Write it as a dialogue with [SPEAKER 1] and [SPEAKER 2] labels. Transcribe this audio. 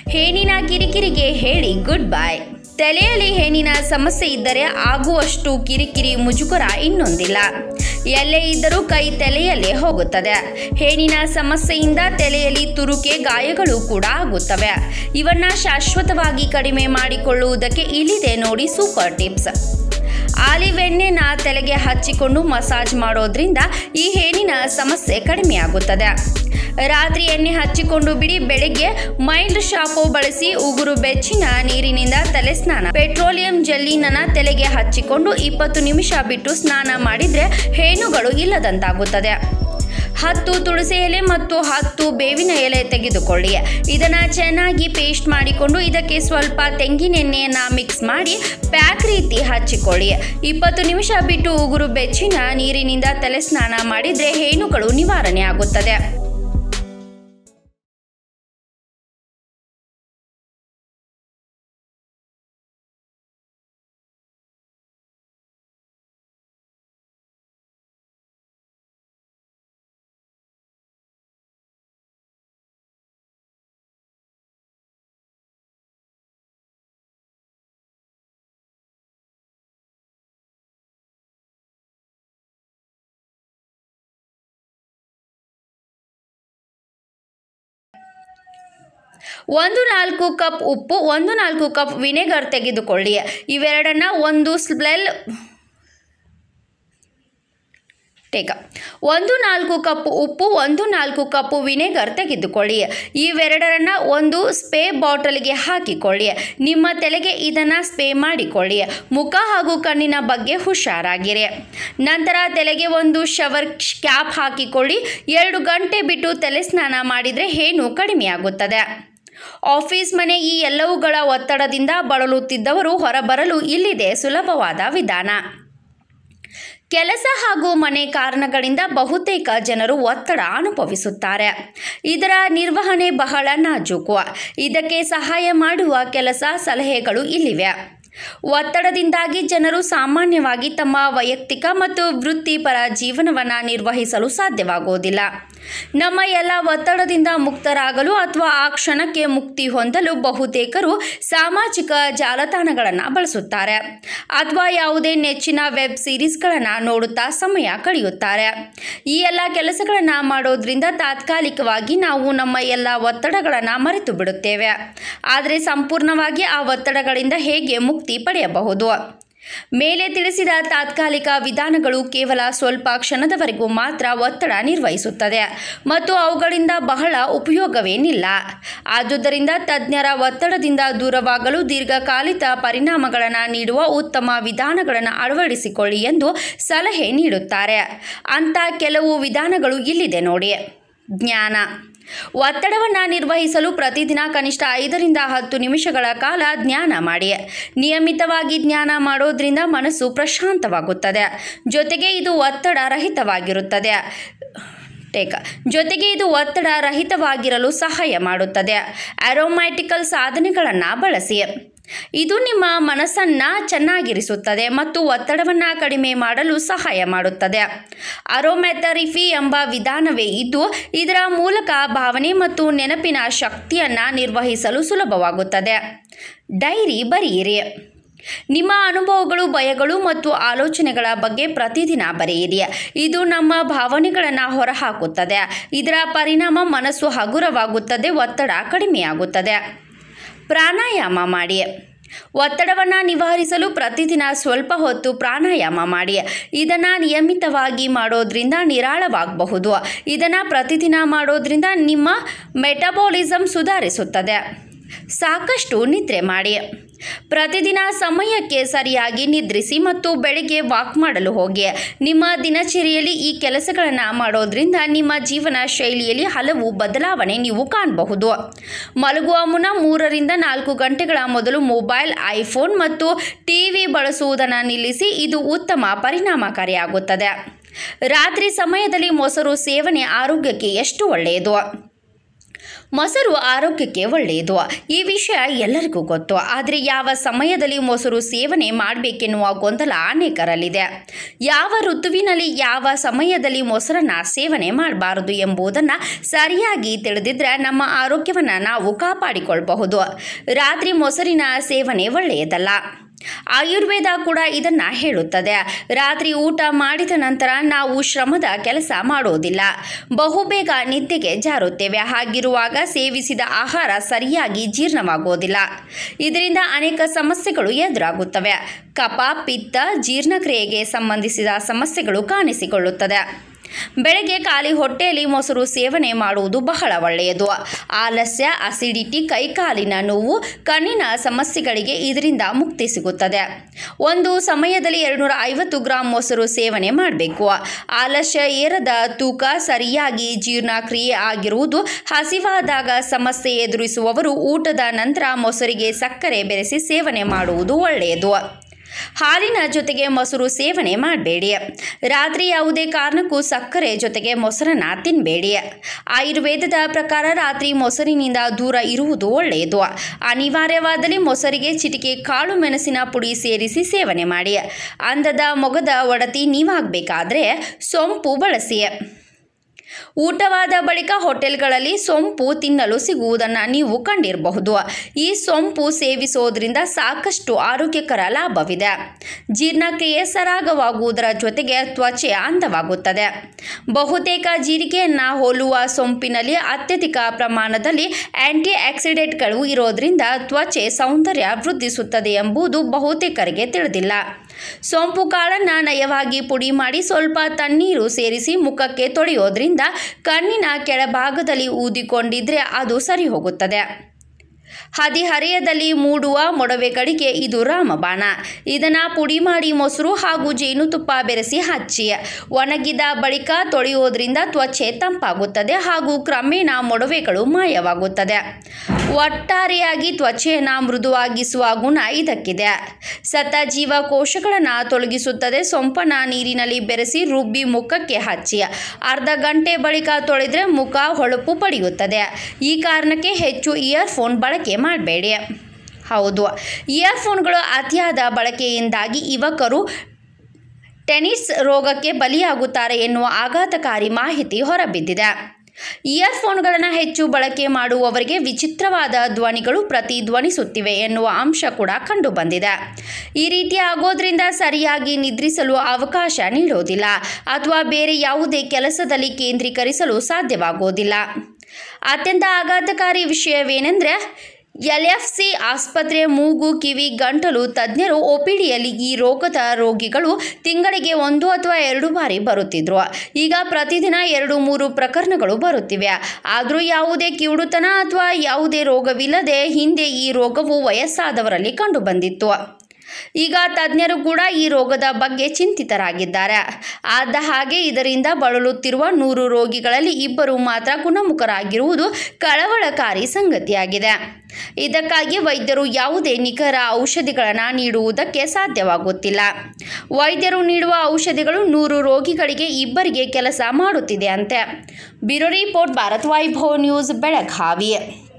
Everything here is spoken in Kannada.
[SPEAKER 1] ಹೇನಿನ ಕಿರಿಕಿರಿಗೆ ಹೇಳಿ ಗುಡ್ ಬೈ ತಲೆಯಲ್ಲಿ ಹೇನಿನ ಸಮಸ್ಯೆ ಇದ್ದರೆ ಆಗುವಷ್ಟು ಕಿರಿಕಿರಿ ಮುಜುಗರ ಇನ್ನೊಂದಿಲ್ಲ ಎಲ್ಲೇ ಇದ್ದರೂ ಕೈ ತಲೆಯಲ್ಲೇ ಹೋಗುತ್ತದೆ ಹೇನಿನ ಸಮಸ್ಯೆಯಿಂದ ತಲೆಯಲ್ಲಿ ತುರುಕೆ ಗಾಯಗಳು ಕೂಡ ಆಗುತ್ತವೆ ಇವನ್ನ ಶಾಶ್ವತವಾಗಿ ಕಡಿಮೆ ಮಾಡಿಕೊಳ್ಳುವುದಕ್ಕೆ ಇಲ್ಲಿದೆ ನೋಡಿ ಸೂಪರ್ ಟಿಪ್ಸ್ ಆಲಿವ್ ಎಣ್ಣೆನ ತಲೆಗೆ ಹಚ್ಚಿಕೊಂಡು ಮಸಾಜ್ ಮಾಡೋದ್ರಿಂದ ಈ ಹೇನಿನ ಸಮಸ್ಯೆ ಕಡಿಮೆಯಾಗುತ್ತದೆ ರಾತ್ರಿ ಎಣ್ಣೆ ಹಚ್ಚಿಕೊಂಡು ಬಿಡಿ ಬೆಳಿಗ್ಗೆ ಮೈಲ್ಡ್ ಶಾಂಪೂ ಬಳಸಿ ಉಗುರು ಬೆಚ್ಚಿನ ನೀರಿನಿಂದ ತಲೆ ಸ್ನಾನ ಪೆಟ್ರೋಲಿಯಂ ಜೆಲ್ಲಿನ ತಲೆಗೆ ಹಚ್ಚಿಕೊಂಡು ಇಪ್ಪತ್ತು ನಿಮಿಷ ಬಿಟ್ಟು ಸ್ನಾನ ಮಾಡಿದ್ರೆ ಹೇನುಗಳು ಇಲ್ಲದಂತಾಗುತ್ತದೆ ಹತ್ತು ತುಳಸಿ ಎಲೆ ಮತ್ತು ಹತ್ತು ಬೇವಿನ ಎಲೆ ತೆಗೆದುಕೊಳ್ಳಿ ಇದನ್ನ ಚೆನ್ನಾಗಿ ಪೇಸ್ಟ್ ಮಾಡಿಕೊಂಡು ಇದಕ್ಕೆ ಸ್ವಲ್ಪ ತೆಂಗಿನೆಣ್ಣೆಯನ್ನ ಮಿಕ್ಸ್ ಮಾಡಿ ಪ್ಯಾಕ್ ರೀತಿ ಹಚ್ಚಿಕೊಳ್ಳಿ ಇಪ್ಪತ್ತು ನಿಮಿಷ ಬಿಟ್ಟು ಉಗುರು ಬೆಚ್ಚಿನ ನೀರಿನಿಂದ ತಲೆ ಸ್ನಾನ ಮಾಡಿದ್ರೆ ಹೇನುಗಳು ನಿವಾರಣೆ ಆಗುತ್ತದೆ ಒಂದು ನಾಲ್ಕು ಕಪ್ ಉಪ್ಪು ಒಂದು ನಾಲ್ಕು ಕಪ್ ವಿನೆಗರ್ ತೆಗೆದುಕೊಳ್ಳಿ ಇವೆರಡನ್ನ ಒಂದು ಸ್ಮೆಲ್ ಟೇಕ ಒಂದು ನಾಲ್ಕು ಕಪ್ ಉಪ್ಪು ಒಂದು ನಾಲ್ಕು ಕಪ್ ವಿನೆಗರ್ ತೆಗೆದುಕೊಳ್ಳಿ ಇವೆರಡರನ್ನ ಒಂದು ಸ್ಪೇ ಬಾಟಲ್ಗೆ ಹಾಕಿಕೊಳ್ಳಿ ನಿಮ್ಮ ತಲೆಗೆ ಇದನ್ನು ಸ್ಪೇ ಮಾಡಿಕೊಳ್ಳಿ ಮುಖ ಹಾಗೂ ಕಣ್ಣಿನ ಬಗ್ಗೆ ಹುಷಾರಾಗಿರಿ ನಂತರ ತಲೆಗೆ ಒಂದು ಶವರ್ ಕ್ಯಾಪ್ ಹಾಕಿಕೊಳ್ಳಿ ಎರಡು ಗಂಟೆ ಬಿಟ್ಟು ತಲೆ ಸ್ನಾನ ಮಾಡಿದರೆ ಹೇನು ಕಡಿಮೆಯಾಗುತ್ತದೆ ಆಫೀಸ್ ಮನೆ ಈ ಎಲ್ಲವುಗಳ ಒತ್ತಡದಿಂದ ಬಳಲುತ್ತಿದ್ದವರು ಹೊರಬರಲು ಇಲ್ಲಿದೆ ಸುಲಭವಾದ ವಿಧಾನ ಕೆಲಸ ಹಾಗೂ ಮನೆ ಕಾರಣಗಳಿಂದ ಬಹುತೇಕ ಜನರು ಒತ್ತಡ ಅನುಭವಿಸುತ್ತಾರೆ ಇದರ ನಿರ್ವಹಣೆ ಬಹಳ ನಾಜೂಕು ಇದಕ್ಕೆ ಸಹಾಯ ಮಾಡುವ ಕೆಲಸ ಸಲಹೆಗಳು ಇಲ್ಲಿವೆ ಒತ್ತಡದಿಂದಾಗಿ ಜನರು ಸಾಮಾನ್ಯವಾಗಿ ತಮ್ಮ ವೈಯಕ್ತಿಕ ಮತ್ತು ವೃತ್ತಿಪರ ಜೀವನವನ್ನು ನಿರ್ವಹಿಸಲು ಸಾಧ್ಯವಾಗುವುದಿಲ್ಲ ನಮ್ಮ ಎಲ್ಲ ಒತ್ತಡದಿಂದ ಮುಕ್ತರಾಗಲು ಅಥವಾ ಆ ಕ್ಷಣಕ್ಕೆ ಮುಕ್ತಿ ಹೊಂದಲು ಬಹುತೇಕರು ಸಾಮಾಜಿಕ ಜಾಲತಾಣಗಳನ್ನು ಬಳಸುತ್ತಾರೆ ಅಥವಾ ಯಾವುದೇ ನೆಚ್ಚಿನ ವೆಬ್ ಸೀರೀಸ್ಗಳನ್ನು ನೋಡುತ್ತಾ ಸಮಯ ಕಳೆಯುತ್ತಾರೆ ಈ ಎಲ್ಲ ಕೆಲಸಗಳನ್ನು ಮಾಡೋದ್ರಿಂದ ತಾತ್ಕಾಲಿಕವಾಗಿ ನಾವು ನಮ್ಮ ಎಲ್ಲ ಒತ್ತಡಗಳನ್ನು ಮರೆತು ಬಿಡುತ್ತೇವೆ ಆದರೆ ಸಂಪೂರ್ಣವಾಗಿ ಆ ಒತ್ತಡಗಳಿಂದ ಹೇಗೆ ಮುಕ್ತಿ ಪಡೆಯಬಹುದು ಮೇಲೆ ತಿಳಿಸಿದ ತಾತ್ಕಾಲಿಕ ವಿಧಾನಗಳು ಕೇವಲ ಸ್ವಲ್ಪ ಕ್ಷಣದವರೆಗೂ ಮಾತ್ರ ಒತ್ತಡ ನಿರ್ವಹಿಸುತ್ತದೆ ಮತ್ತು ಅವುಗಳಿಂದ ಬಹಳ ಉಪಯೋಗವೇನಿಲ್ಲ ಆದುದರಿಂದ ತಜ್ಞರ ಒತ್ತಡದಿಂದ ದೂರವಾಗಲು ದೀರ್ಘಕಾಲಿಕ ಪರಿಣಾಮಗಳನ್ನು ನೀಡುವ ಉತ್ತಮ ವಿಧಾನಗಳನ್ನು ಅಳವಡಿಸಿಕೊಳ್ಳಿ ಎಂದು ಸಲಹೆ ನೀಡುತ್ತಾರೆ ಅಂತ ಕೆಲವು ವಿಧಾನಗಳು ಇಲ್ಲಿದೆ ನೋಡಿ ಜ್ಞಾನ ಒತ್ತಡವನ್ನು ನಿರ್ವಹಿಸಲು ಪ್ರತಿದಿನ ಕನಿಷ್ಠ ಐದರಿಂದ ಹತ್ತು ನಿಮಿಷಗಳ ಕಾಲ ಧ್ಯಾನ ಮಾಡಿ ನಿಯಮಿತವಾಗಿ ಧ್ಯಾನ ಮಾಡೋದ್ರಿಂದ ಮನಸ್ಸು ಪ್ರಶಾಂತವಾಗುತ್ತದೆ ಜೊತೆಗೆ ಇದು ಒತ್ತಡ ರಹಿತವಾಗಿರುತ್ತದೆ ಟೇಕ್ ಜೊತೆಗೆ ಇದು ಒತ್ತಡ ರಹಿತವಾಗಿರಲು ಸಹಾಯ ಮಾಡುತ್ತದೆ ಅರೋಮ್ಯಾಟಿಕಲ್ ಸಾಧನೆಗಳನ್ನು ಬಳಸಿ ಇದು ನಿಮ್ಮ ಮನಸ್ಸನ್ನು ಚೆನ್ನಾಗಿರಿಸುತ್ತದೆ ಮತ್ತು ಒತ್ತಡವನ್ನು ಕಡಿಮೆ ಮಾಡಲು ಸಹಾಯ ಮಾಡುತ್ತದೆ ಅರೋಮೆಥರಿಫಿ ಎಂಬ ವಿಧಾನವೇ ಇದ್ದು ಇದರ ಮೂಲಕ ಭಾವನೆ ಮತ್ತು ನೆನಪಿನ ಶಕ್ತಿಯನ್ನು ನಿರ್ವಹಿಸಲು ಸುಲಭವಾಗುತ್ತದೆ ಡೈರಿ ಬರೆಯಿರಿ ನಿಮ್ಮ ಅನುಭವಗಳು ಭಯಗಳು ಮತ್ತು ಆಲೋಚನೆಗಳ ಬಗ್ಗೆ ಪ್ರತಿದಿನ ಬರೆಯಿರಿ ಇದು ನಮ್ಮ ಭಾವನೆಗಳನ್ನು ಹೊರಹಾಕುತ್ತದೆ ಇದರ ಪರಿಣಾಮ ಮನಸ್ಸು ಹಗುರವಾಗುತ್ತದೆ ಒತ್ತಡ ಕಡಿಮೆಯಾಗುತ್ತದೆ ಪ್ರಾಣಾಯಾಮ ಮಾಡಿ ಒತ್ತಡವನ್ನು ನಿವಾರಿಸಲು ಪ್ರತಿದಿನ ಸ್ವಲ್ಪ ಹೊತ್ತು ಪ್ರಾಣಾಯಾಮ ಮಾಡಿ ಇದನ್ನು ನಿಯಮಿತವಾಗಿ ಮಾಡೋದ್ರಿಂದ ನಿರಾಳವಾಗಬಹುದು ಇದನ್ನು ಪ್ರತಿದಿನ ಮಾಡೋದ್ರಿಂದ ನಿಮ್ಮ ಮೆಟಬಾಲಿಸಮ್ ಸುಧಾರಿಸುತ್ತದೆ ಸಾಕಷ್ಟು ನಿದ್ರೆ ಮಾಡಿ ಪ್ರತಿದಿನ ಸಮಯಕ್ಕೆ ಸರಿಯಾಗಿ ನಿದ್ರಿಸಿ ಮತ್ತು ಬೆಳಗ್ಗೆ ವಾಕ್ ಮಾಡಲು ಹೋಗಿ ನಿಮ್ಮ ದಿನಚರಿಯಲ್ಲಿ ಈ ಕೆಲಸಗಳನ್ನು ಮಾಡೋದ್ರಿಂದ ನಿಮ್ಮ ಜೀವನ ಶೈಲಿಯಲ್ಲಿ ಹಲವು ಬದಲಾವಣೆ ನೀವು ಕಾಣಬಹುದು ಮಲಗುವ ಮುನ್ನ ಮೂರರಿಂದ ನಾಲ್ಕು ಗಂಟೆಗಳ ಮೊದಲು ಮೊಬೈಲ್ ಐಫೋನ್ ಮತ್ತು ಟಿವಿ ಬಳಸುವುದನ್ನು ನಿಲ್ಲಿಸಿ ಇದು ಉತ್ತಮ ಪರಿಣಾಮಕಾರಿಯಾಗುತ್ತದೆ ರಾತ್ರಿ ಸಮಯದಲ್ಲಿ ಮೊಸರು ಸೇವನೆ ಆರೋಗ್ಯಕ್ಕೆ ಎಷ್ಟು ಒಳ್ಳೆಯದು ಮೊಸರು ಆರೋಗ್ಯಕ್ಕೆ ಒಳ್ಳೆಯದು ಈ ವಿಷಯ ಎಲ್ಲರಿಗೂ ಗೊತ್ತು ಆದರೆ ಯಾವ ಸಮಯದಲ್ಲಿ ಮೊಸರು ಸೇವನೆ ಮಾಡಬೇಕೆನ್ನುವ ಗೊಂದಲ ಅನೇಕರಲ್ಲಿದೆ ಯಾವ ಋತುವಿನಲ್ಲಿ ಯಾವ ಸಮಯದಲ್ಲಿ ಮೊಸರನ್ನ ಸೇವನೆ ಮಾಡಬಾರದು ಎಂಬುದನ್ನು ಸರಿಯಾಗಿ ತಿಳಿದಿದ್ರೆ ನಮ್ಮ ಆರೋಗ್ಯವನ್ನು ನಾವು ಕಾಪಾಡಿಕೊಳ್ಳಬಹುದು ರಾತ್ರಿ ಮೊಸರಿನ ಸೇವನೆ ಒಳ್ಳೆಯದಲ್ಲ ಆಯುರ್ವೇದ ಕೂಡ ಇದನ್ನ ಹೇಳುತ್ತದೆ ರಾತ್ರಿ ಊಟ ಮಾಡಿದ ನಂತರ ನಾವು ಶ್ರಮದ ಕೆಲಸ ಮಾಡೋದಿಲ್ಲ ಬಹುಬೇಗ ನಿದ್ದೆಗೆ ಜಾರುತ್ತೇವೆ ಹಾಗಿರುವಾಗ ಸೇವಿಸಿದ ಆಹಾರ ಸರಿಯಾಗಿ ಜೀರ್ಣವಾಗೋದಿಲ್ಲ ಇದರಿಂದ ಅನೇಕ ಸಮಸ್ಯೆಗಳು ಎದುರಾಗುತ್ತವೆ ಕಫ ಪಿತ್ತ ಜೀರ್ಣಕ್ರಿಯೆಗೆ ಸಂಬಂಧಿಸಿದ ಸಮಸ್ಯೆಗಳು ಕಾಣಿಸಿಕೊಳ್ಳುತ್ತದೆ ಬೆಳಗ್ಗೆ ಖಾಲಿ ಹೊಟ್ಟೆಯಲ್ಲಿ ಮೊಸರು ಸೇವನೆ ಮಾಡುವುದು ಬಹಳ ಒಳ್ಳೆಯದು ಆಲಸ್ಯ ಅಸಿಡಿಟಿ ಕೈಕಾಲಿನ ನೋವು ಕಣ್ಣಿನ ಸಮಸ್ಯೆಗಳಿಗೆ ಇದರಿಂದ ಮುಕ್ತಿ ಸಿಗುತ್ತದೆ ಒಂದು ಸಮಯದಲ್ಲಿ ಎರಡುನೂರ ಐವತ್ತು ಗ್ರಾಂ ಮೊಸರು ಸೇವನೆ ಮಾಡಬೇಕು ಆಲಸ್ಯ ಏರದ ತೂಕ ಸರಿಯಾಗಿ ಜೀರ್ಣಕ್ರಿಯೆ ಆಗಿರುವುದು ಹಸಿವಾದಾಗ ಸಮಸ್ಯೆ ಎದುರಿಸುವವರು ಊಟದ ನಂತರ ಮೊಸರಿಗೆ ಸಕ್ಕರೆ ಬೆರೆಸಿ ಸೇವನೆ ಮಾಡುವುದು ಒಳ್ಳೆಯದು ಹಾಲಿನ ಜೊತೆಗೆ ಮೊಸರು ಸೇವನೆ ಮಾಡಬೇಡಿ ರಾತ್ರಿ ಯಾವುದೇ ಕಾರಣಕ್ಕೂ ಸಕ್ಕರೆ ಜೊತೆಗೆ ಮೊಸರನ್ನ ತಿನ್ನಬೇಡಿ ಆಯುರ್ವೇದದ ಪ್ರಕಾರ ರಾತ್ರಿ ಮೊಸರಿನಿಂದ ದೂರ ಇರುವುದು ಒಳ್ಳೆಯದು ಅನಿವಾರ್ಯವಾದಲ್ಲಿ ಮೊಸರಿಗೆ ಚಿಟಿಕೆ ಕಾಳು ಮೆಣಸಿನ ಪುಡಿ ಸೇರಿಸಿ ಸೇವನೆ ಮಾಡಿ ಅಂದದ ಮೊಗದ ಒಡತಿ ನೀವಾಗಬೇಕಾದ್ರೆ ಸೊಂಪು ಬಳಸಿ ಊಟವಾದ ಬಳಿಕ ಹೋಟೆಲ್ಗಳಲ್ಲಿ ಸೊಂಪು ತಿನ್ನಲು ಸಿಗುವುದನ್ನು ನೀವು ಕಂಡಿರಬಹುದು ಈ ಸೊಂಪು ಸೇವಿಸೋದ್ರಿಂದ ಸಾಕಷ್ಟು ಆರೋಗ್ಯಕರ ಲಾಭವಿದೆ ಜೀರ್ಣಕ್ರಿಯೆ ಸರಾಗವಾಗುವುದರ ಜೊತೆಗೆ ತ್ವಚೆ ಅಂದವಾಗುತ್ತದೆ ಬಹುತೇಕ ಜೀರಿಗೆಯನ್ನು ಹೋಲುವ ಸೊಂಪಿನಲ್ಲಿ ಅತ್ಯಧಿಕ ಪ್ರಮಾಣದಲ್ಲಿ ಆಂಟಿ ಆಕ್ಸಿಡೆಂಟ್ಗಳು ಇರೋದ್ರಿಂದ ತ್ವಚೆ ಸೌಂದರ್ಯ ವೃದ್ಧಿಸುತ್ತದೆ ಎಂಬುದು ಬಹುತೇಕರಿಗೆ ತಿಳಿದಿಲ್ಲ ಸೋಂಪು ಕಾಳನ್ನು ನಯವಾಗಿ ಪುಡಿ ಮಾಡಿ ಸ್ವಲ್ಪ ತಣ್ಣೀರು ಸೇರಿಸಿ ಮುಖಕ್ಕೆ ತೊಳೆಯೋದ್ರಿಂದ ಕಣ್ಣಿನ ಕೆಳಭಾಗದಲ್ಲಿ ಊದಿಕೊಂಡಿದ್ರೆ ಅದು ಸರಿ ಹೋಗುತ್ತದೆ ಹದಿಹರೆಯದಲ್ಲಿ ಮೂಡುವ ಮೊಡವೆಗಳಿಗೆ ಇದು ರಾಮಬಾಣ ಇದನ್ನು ಪುಡಿ ಮಾಡಿ ಮೊಸರು ಹಾಗೂ ಜೇನುತುಪ್ಪ ಬೆರೆಸಿ ಹಚ್ಚಿ ಒಣಗಿದ ಬಳಿಕ ತೊಳೆಯೋದ್ರಿಂದ ತ್ವಚೆ ತಂಪಾಗುತ್ತದೆ ಹಾಗೂ ಕ್ರಮೇಣ ಮೊಡವೆಗಳು ಮಾಯವಾಗುತ್ತದೆ ಒಟ್ಟಾರೆಯಾಗಿ ತ್ವಚೆಯನ್ನು ಮೃದುವಾಗಿಸುವ ಗುಣ ಇದಕ್ಕಿದೆ ಸತ್ತ ಜೀವಕೋಶಗಳನ್ನು ತೊಲಗಿಸುತ್ತದೆ ಸೊಂಪನ ನೀರಿನಲ್ಲಿ ಬೆರೆಸಿ ರುಬ್ಬಿ ಮುಖಕ್ಕೆ ಹಚ್ಚಿ ಅರ್ಧ ಗಂಟೆ ಬಳಿಕ ತೊಳೆದ್ರೆ ಮುಖ ಹೊಳಪು ಪಡೆಯುತ್ತದೆ ಈ ಕಾರಣಕ್ಕೆ ಹೆಚ್ಚು ಇಯರ್ಫೋನ್ ಬಳಕೆ ಮಾಡಬೇಡಿ ಹೌದು ಇಯರ್ಫೋನ್ಗಳು ಅತಿಯಾದ ಬಳಕೆಯಿಂದಾಗಿ ಯುವಕರು ಟೆನಿಸ್ ರೋಗಕ್ಕೆ ಬಲಿಯಾಗುತ್ತಾರೆ ಎನ್ನುವ ಆಘಾತಕಾರಿ ಮಾಹಿತಿ ಹೊರಬಿದ್ದಿದೆ ಇಯರ್ಫೋನ್ಗಳನ್ನು ಹೆಚ್ಚು ಬಳಕೆ ಮಾಡುವವರಿಗೆ ವಿಚಿತ್ರವಾದ ಧ್ವನಿಗಳು ಪ್ರತಿಧ್ವನಿಸುತ್ತಿವೆ ಎನ್ನುವ ಅಂಶ ಕೂಡ ಕಂಡುಬಂದಿದೆ ಈ ರೀತಿ ಆಗೋದ್ರಿಂದ ಸರಿಯಾಗಿ ನಿದ್ರಿಸಲು ಅವಕಾಶ ನೀಡೋದಿಲ್ಲ ಅಥವಾ ಬೇರೆ ಯಾವುದೇ ಕೆಲಸದಲ್ಲಿ ಕೇಂದ್ರೀಕರಿಸಲು ಸಾಧ್ಯವಾಗೋದಿಲ್ಲ ಅತ್ಯಂತ ಆಘಾತಕಾರಿ ವಿಷಯವೇನೆಂದರೆ ಎಲ್ ಎಫ್ ಸಿ ಆಸ್ಪತ್ರೆ ಮೂಗು ಕಿವಿ ಗಂಟಲು ತಜ್ಞರು ಒಪಿಡಿಯಲ್ಲಿ ಈ ರೋಗದ ರೋಗಿಗಳು ತಿಂಗಳಿಗೆ ಒಂದು ಅಥವಾ ಎರಡು ಬಾರಿ ಬರುತ್ತಿದ್ರು ಈಗ ಪ್ರತಿದಿನ ಎರಡು ಮೂರು ಪ್ರಕರಣಗಳು ಬರುತ್ತಿವೆ ಆದರೂ ಯಾವುದೇ ಕಿವುಡುತನ ಅಥವಾ ಯಾವುದೇ ರೋಗವಿಲ್ಲದೆ ಹಿಂದೆ ಈ ರೋಗವು ವಯಸ್ಸಾದವರಲ್ಲಿ ಕಂಡುಬಂದಿತ್ತು ಈಗ ತಜ್ಞರು ಕೂಡ ಈ ರೋಗದ ಬಗ್ಗೆ ಚಿಂತಿತರಾಗಿದ್ದಾರೆ ಆದ ಹಾಗೆ ಇದರಿಂದ ಬಳಲುತ್ತಿರುವ ನೂರು ರೋಗಿಗಳಲ್ಲಿ ಇಬ್ಬರು ಮಾತ್ರ ಗುಣಮುಖರಾಗಿರುವುದು ಕಳವಳಕಾರಿ ಸಂಗತಿಯಾಗಿದೆ ಇದಕ್ಕಾಗಿ ವೈದ್ಯರು ಯಾವುದೇ ನಿಖರ ಔಷಧಿಗಳನ್ನು ನೀಡುವುದಕ್ಕೆ ಸಾಧ್ಯವಾಗುತ್ತಿಲ್ಲ ವೈದ್ಯರು ನೀಡುವ ಔಷಧಿಗಳು ನೂರು ರೋಗಿಗಳಿಗೆ ಇಬ್ಬರಿಗೆ ಕೆಲಸ ಮಾಡುತ್ತಿದೆ ಅಂತೆ bureau report Bharat Vaibhav news Belagavi